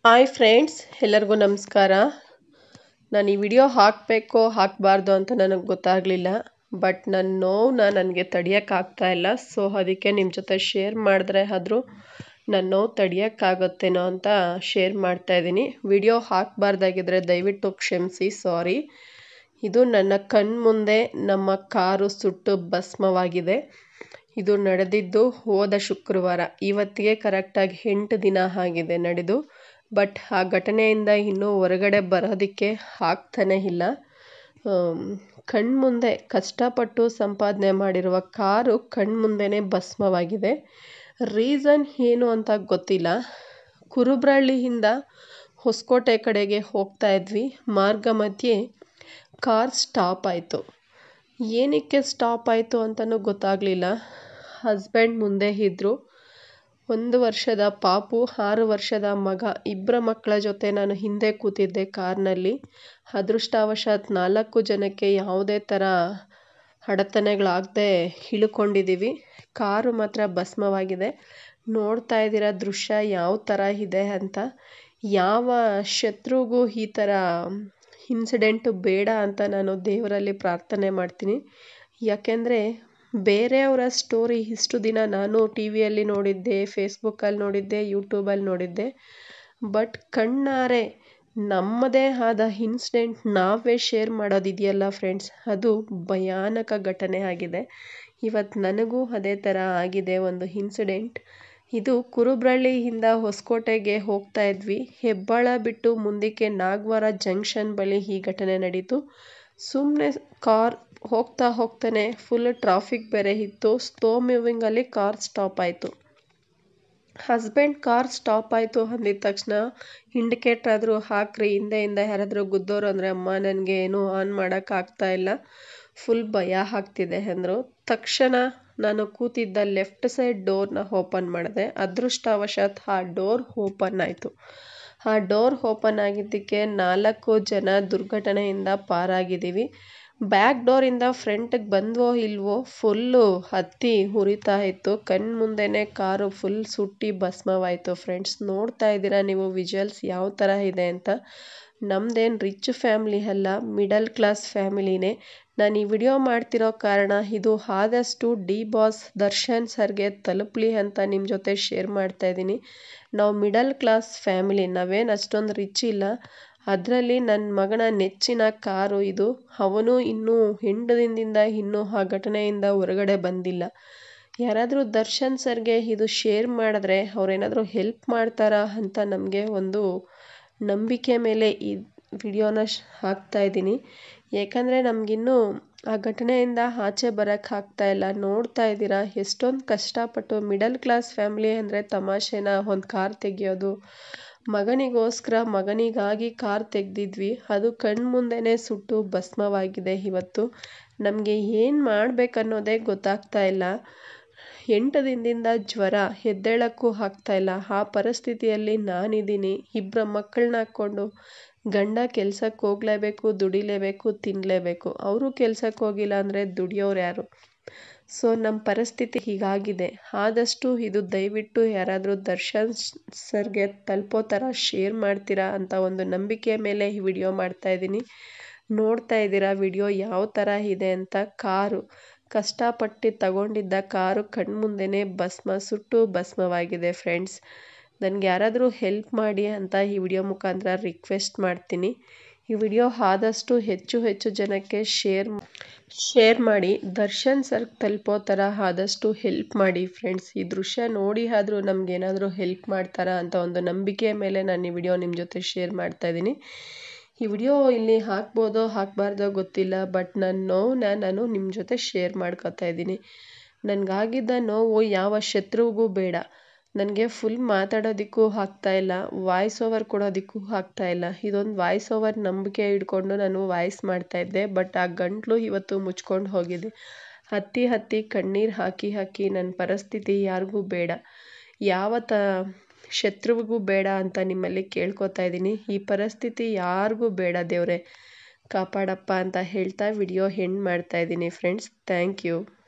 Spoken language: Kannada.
ಹಾಯ್ ಫ್ರೆಂಡ್ಸ್ ಎಲ್ಲರಿಗೂ ನಮಸ್ಕಾರ ನಾನು ಈ ವಿಡಿಯೋ ಹಾಕಬೇಕೋ ಹಾಕಬಾರ್ದು ಅಂತ ನನಗೆ ಗೊತ್ತಾಗಲಿಲ್ಲ ಬಟ್ ನನ್ನ ನೋವನ್ನ ನನಗೆ ತಡೆಯೋಕ್ಕಾಗ್ತಾ ಇಲ್ಲ ಸೊ ಅದಕ್ಕೆ ನಿಮ್ಮ ಜೊತೆ ಶೇರ್ ಮಾಡಿದ್ರೆ ಆದರೂ ನನ್ನ ನೋವು ತಡೆಯೋಕ್ಕಾಗುತ್ತೇನೋ ಅಂತ ಶೇರ್ ಮಾಡ್ತಾ ಇದ್ದೀನಿ ವಿಡಿಯೋ ಹಾಕಬಾರ್ದಾಗಿದ್ರೆ ದಯವಿಟ್ಟು ಕ್ಷಮಿಸಿ ಸಾರಿ ಇದು ನನ್ನ ಕಣ್ಮುಂದೆ ನಮ್ಮ ಕಾರು ಸುಟ್ಟು ಭಸ್ಮವಾಗಿದೆ ಇದು ನಡೆದಿದ್ದು ಹೋದ ಶುಕ್ರವಾರ ಇವತ್ತಿಗೆ ಕರೆಕ್ಟಾಗಿ ಎಂಟು ದಿನ ಆಗಿದೆ ನಡೆದು ಬಟ್ ಆ ಘಟನೆಯಿಂದ ಇನ್ನೂ ಹೊರಗಡೆ ಬರೋದಕ್ಕೆ ಆಗ್ತಾನೇ ಇಲ್ಲ ಕಣ್ಮುಂದೆ ಕಷ್ಟಪಟ್ಟು ಸಂಪಾದನೆ ಮಾಡಿರುವ ಕಾರು ಕಣ್ಮುಂದೆನೇ ಭಸ್ಮವಾಗಿದೆ ರೀಸನ್ ಏನು ಅಂತ ಗೊತ್ತಿಲ್ಲ ಕುರುಬ್ರಳ್ಳಿಯಿಂದ ಹೊಸಕೋಟೆ ಕಡೆಗೆ ಹೋಗ್ತಾ ಇದ್ವಿ ಮಾರ್ಗ ಮಧ್ಯೆ ಕಾರ್ ಸ್ಟಾಪ್ ಆಯಿತು ಏನಕ್ಕೆ ಸ್ಟಾಪ್ ಆಯಿತು ಅಂತಲೂ ಗೊತ್ತಾಗಲಿಲ್ಲ ಹಸ್ಬೆಂಡ್ ಮುಂದೆ ಇದ್ದರು ಒಂದು ವರ್ಷದ ಪಾಪು ಆರು ವರ್ಷದ ಮಗ ಇಬ್ಬರ ಮಕ್ಕಳ ಜೊತೆ ನಾನು ಹಿಂದೆ ಕೂತಿದ್ದೆ ಕಾರ್ನಲ್ಲಿ ಅದೃಷ್ಟವಶಾತ್ ನಾಲ್ಕು ಜನಕ್ಕೆ ಯಾವುದೇ ಥರ ಅಡೆತಡೆಗಳಾಗದೆ ಇಳ್ಕೊಂಡಿದ್ದೀವಿ ಕಾರು ಮಾತ್ರ ಭಸ್ಮವಾಗಿದೆ ನೋಡ್ತಾ ಇದ್ದೀರ ದೃಶ್ಯ ಯಾವ ಥರ ಇದೆ ಅಂತ ಯಾವ ಶತ್ರುಗೂ ಈ ಥರ ಇನ್ಸಿಡೆಂಟು ಬೇಡ ಅಂತ ನಾನು ದೇವರಲ್ಲಿ ಪ್ರಾರ್ಥನೆ ಮಾಡ್ತೀನಿ ಯಾಕೆಂದರೆ ಬೇರೆಯವರ ಸ್ಟೋರಿ ಇಷ್ಟು ದಿನ ನಾನು ಟಿ ವಿಯಲ್ಲಿ ನೋಡಿದ್ದೆ ಫೇಸ್ಬುಕ್ಕಲ್ಲಿ ನೋಡಿದ್ದೆ ಯೂಟ್ಯೂಬಲ್ಲಿ ನೋಡಿದ್ದೆ ಬಟ್ ಕಣ್ಣಾರೆ ನಮ್ಮದೇ ಆದ ಇನ್ಸಿಡೆಂಟ್ ನಾವೇ ಶೇರ್ ಮಾಡೋದಿದೆಯಲ್ಲ ಫ್ರೆಂಡ್ಸ್ ಅದು ಭಯಾನಕ ಘಟನೆ ಆಗಿದೆ ಇವತ್ತು ನನಗೂ ಅದೇ ಥರ ಆಗಿದೆ ಒಂದು ಇನ್ಸಿಡೆಂಟ್ ಇದು ಕುರುಬ್ರಳ್ಳಿಯಿಂದ ಹೊಸಕೋಟೆಗೆ ಹೋಗ್ತಾ ಇದ್ವಿ ಹೆಬ್ಬಾಳ ಬಿಟ್ಟು ಮುಂದಕ್ಕೆ ನಾಗವಾರ ಜಂಕ್ಷನ್ ಬಳಿ ಈ ಘಟನೆ ನಡೀತು ಸುಮ್ಮನೆ ಕಾರ್ ಹೋಗ್ತಾ ಹೋಗ್ತಾನೆ ಫುಲ್ ಟ್ರಾಫಿಕ್ ಬೇರೆ ಇತ್ತು ಸ್ಲೋ ಮೂವಿಂಗಲ್ಲಿ ಕಾರ್ ಸ್ಟಾಪ್ ಆಯಿತು ಹಸ್ಬೆಂಡ್ ಕಾರ್ ಸ್ಟಾಪ್ ಆಯಿತು ಅಂದಿದ ತಕ್ಷಣ ಇಂಡಿಕೇಟ್ರ್ ಆದರೂ ಹಾಕ್ರಿ ಹಿಂದೆಯಿಂದ ಯಾರಾದರೂ ಗುದ್ದೋರು ಅಂದರೆ ಅಮ್ಮ ನನಗೆ ಏನೂ ಆನ್ ಮಾಡೋಕ್ಕಾಗ್ತಾ ಇಲ್ಲ ಫುಲ್ ಭಯ ಆಗ್ತಿದೆ ಅಂದರು ತಕ್ಷಣ ನಾನು ಕೂತಿದ್ದ ಲೆಫ್ಟ್ ಸೈಡ್ ಡೋರ್ನ ಓಪನ್ ಮಾಡಿದೆ ಅದೃಷ್ಟವಶಾತ್ ಆ ಡೋರ್ ಓಪನ್ ಆಯಿತು ಆ ಡೋರ್ ಓಪನ್ ಆಗಿದ್ದಕ್ಕೆ ನಾಲ್ಕು ಜನ ದುರ್ಘಟನೆಯಿಂದ ಪಾರಾಗಿದ್ದೀವಿ ಬ್ಯಾಕ್ ಡೋರಿಂದ ಫ್ರಂಟಿಗೆ ಬಂದ್ವೋ ಇಲ್ವೋ ಫುಲ್ಲು ಹತ್ತಿ ಉರಿತಾ ಇತ್ತು ಕಣ್ಣು ಮುಂದೆನೇ ಕಾರು ಫುಲ್ ಸುಟ್ಟಿ ಭಸ್ಮವಾಯಿತು ಫ್ರೆಂಡ್ಸ್ ನೋಡ್ತಾ ಇದ್ದೀರಾ ನೀವು ವಿಜುವಲ್ಸ್ ಯಾವ ಥರ ಇದೆ ಅಂತ ನಮ್ಮದೇನು ರಿಚ್ ಫ್ಯಾಮ್ಲಿ ಅಲ್ಲ ಮಿಡಲ್ ಕ್ಲಾಸ್ ಫ್ಯಾಮಿಲಿನೇ ನಾನು ಈ ವಿಡಿಯೋ ಮಾಡ್ತಿರೋ ಕಾರಣ ಇದು ಆದಷ್ಟು ಡಿ ಬಾಸ್ ದರ್ಶನ್ ಸರ್ಗೆ ತಲುಪಲಿ ಅಂತ ನಿಮ್ಮ ಜೊತೆ ಶೇರ್ ಮಾಡ್ತಾ ಇದ್ದೀನಿ ನಾವು ಮಿಡಲ್ ಕ್ಲಾಸ್ ಫ್ಯಾಮಿಲಿ ನಾವೇನು ಅಷ್ಟೊಂದು ರಿಚ್ ಇಲ್ಲ ಅದರಲ್ಲಿ ನನ್ನ ಮಗನ ನೆಚ್ಚಿನ ಕಾರು ಇದು ಅವನು ಇನ್ನೂ ಎಂಟು ದಿನದಿಂದ ಇನ್ನೂ ಆ ಘಟನೆಯಿಂದ ಹೊರಗಡೆ ಬಂದಿಲ್ಲ ಯಾರಾದರೂ ದರ್ಶನ್ ಸರ್ಗೆ ಇದು ಶೇರ್ ಮಾಡಿದ್ರೆ ಅವ್ರೇನಾದರೂ ಹೆಲ್ಪ್ ಮಾಡ್ತಾರಾ ಅಂತ ನಮಗೆ ಒಂದು ನಂಬಿಕೆ ಮೇಲೆ ಈ ವಿಡಿಯೋನ ಹಾಕ್ತಾ ಇದ್ದೀನಿ ಏಕೆಂದರೆ ನಮಗಿನ್ನೂ ಆ ಘಟನೆಯಿಂದ ಆಚೆ ಬರೋಕ್ಕಾಗ್ತಾ ಇಲ್ಲ ನೋಡ್ತಾ ಇದ್ದೀರಾ ಎಷ್ಟೊಂದು ಕಷ್ಟಪಟ್ಟು ಮಿಡಲ್ ಕ್ಲಾಸ್ ಫ್ಯಾಮ್ಲಿ ಅಂದರೆ ತಮಾಷೆನ ಒಂದು ಕಾರ್ ತೆಗಿಯೋದು ಮಗನಿಗೋಸ್ಕರ ಮಗನಿಗಾಗಿ ಕಾರ್ ತೆಗೆದಿದ್ವಿ ಅದು ಕಣ್ಮುಂದೆನೇ ಸುಟ್ಟು ಭಸ್ಮವಾಗಿದೆ ಇವತ್ತು ನಮಗೆ ಏನು ಮಾಡಬೇಕನ್ನೋದೇ ಗೊತ್ತಾಗ್ತಾ ಇಲ್ಲ ಎಂಟು ದಿನದಿಂದ ಜ್ವರ ಎದ್ದೇಳಕ್ಕೂ ಆಗ್ತಾ ಇಲ್ಲ ಆ ಪರಿಸ್ಥಿತಿಯಲ್ಲಿ ನಾನಿದ್ದೀನಿ ಇಬ್ಬರ ಮಕ್ಕಳನ್ನ ಹಾಕ್ಕೊಂಡು ಗಂಡ ಕೆಲ್ಸಕ್ಕೆ ಹೋಗಲೇಬೇಕು ದುಡಿಲೇಬೇಕು ತಿನ್ನಲೇಬೇಕು ಅವರು ಕೆಲ್ಸಕ್ಕೆ ಹೋಗಿಲ್ಲ ಅಂದರೆ ದುಡಿಯೋರು ಯಾರು ಸೊ ನಮ್ಮ ಪರಿಸ್ಥಿತಿ ಹೀಗಾಗಿದೆ ಆದಷ್ಟು ಇದು ದಯವಿಟ್ಟು ಯಾರಾದರೂ ದರ್ಶನ್ ಸರ್ಗೆ ತಲುಪೋ ಥರ ಶೇರ್ ಮಾಡ್ತೀರಾ ಅಂತ ಒಂದು ನಂಬಿಕೆ ಮೇಲೆ ಈ ವಿಡಿಯೋ ಮಾಡ್ತಾ ಇದ್ದೀನಿ ನೋಡ್ತಾ ಇದ್ದೀರಾ ವಿಡಿಯೋ ಯಾವ ಥರ ಇದೆ ಅಂತ ಕಾರು ಕಷ್ಟಪಟ್ಟು ತಗೊಂಡಿದ್ದ ಕಾರು ಕಣ್ಮುಂದೆನೇ ಭಸ್ಮ ಸುಟ್ಟು ಭಸ್ಮವಾಗಿದೆ ಫ್ರೆಂಡ್ಸ್ ನನಗೆ ಯಾರಾದರೂ ಹೆಲ್ಪ್ ಮಾಡಿ ಅಂತ ಈ ವಿಡಿಯೋ ಮುಖಾಂತರ ರಿಕ್ವೆಸ್ಟ್ ಮಾಡ್ತೀನಿ ಈ ವಿಡಿಯೋ ಆದಷ್ಟು ಹೆಚ್ಚು ಹೆಚ್ಚು ಜನಕ್ಕೆ ಶೇರ್ ಶೇರ್ ಮಾಡಿ ದರ್ಶನ್ ಸರ್ ತಲುಪೋ ಥರ ಆದಷ್ಟು ಹೆಲ್ಪ್ ಮಾಡಿ ಫ್ರೆಂಡ್ಸ್ ಈ ದೃಶ್ಯ ನೋಡಿ ಆದರೂ ನಮಗೇನಾದರೂ ಹೆಲ್ಪ್ ಮಾಡ್ತಾರಾ ಅಂತ ಒಂದು ನಂಬಿಕೆ ಮೇಲೆ ನಾನು ಈ ವಿಡಿಯೋ ನಿಮ್ಮ ಜೊತೆ ಶೇರ್ ಮಾಡ್ತಾ ಇದ್ದೀನಿ ಈ ವಿಡಿಯೋ ಇಲ್ಲಿ ಹಾಕ್ಬೋದೋ ಹಾಕಬಾರ್ದೋ ಗೊತ್ತಿಲ್ಲ ಬಟ್ ನನ್ನ ನೋವನ್ನ ನಾನು ನಿಮ್ಮ ಜೊತೆ ಶೇರ್ ಮಾಡ್ಕೊತಾ ಇದ್ದೀನಿ ನನಗಾಗಿದ್ದ ನೋವು ಯಾವ ಶತ್ರುವಿಗೂ ಬೇಡ ನನಗೆ ಫುಲ್ ಮಾತಾಡೋದಕ್ಕೂ ಆಗ್ತಾ ಇಲ್ಲ ವಾಯ್ಸ್ ಓವರ್ ಕೊಡೋದಕ್ಕೂ ಆಗ್ತಾ ಇಲ್ಲ ಇದೊಂದು ವಾಯ್ಸ್ ಓವರ್ ನಂಬಿಕೆ ಇಟ್ಕೊಂಡು ನಾನು ವಾಯ್ಸ್ ಮಾಡ್ತಾಯಿದ್ದೆ ಬಟ್ ಆ ಗಂಟ್ಲು ಇವತ್ತು ಮುಚ್ಕೊಂಡು ಹೋಗಿದೆ ಹತ್ತಿ ಹತ್ತಿ ಕಣ್ಣೀರು ಹಾಕಿ ಹಾಕಿ ನನ್ನ ಪರಿಸ್ಥಿತಿ ಯಾರಿಗೂ ಬೇಡ ಯಾವ ತ ಶತ್ರುವಿಗೂ ಬೇಡ ಅಂತ ನಿಮ್ಮಲ್ಲಿ ಕೇಳ್ಕೊತಾ ಇದ್ದೀನಿ ಈ ಪರಿಸ್ಥಿತಿ ಯಾರಿಗೂ ಬೇಡ ದೇವ್ರೆ ಕಾಪಾಡಪ್ಪ ಅಂತ ಹೇಳ್ತಾ ವಿಡಿಯೋ ಹೆಂಡ್ ಮಾಡ್ತಾ ಇದ್ದೀನಿ ಫ್ರೆಂಡ್ಸ್ ಥ್ಯಾಂಕ್ ಯು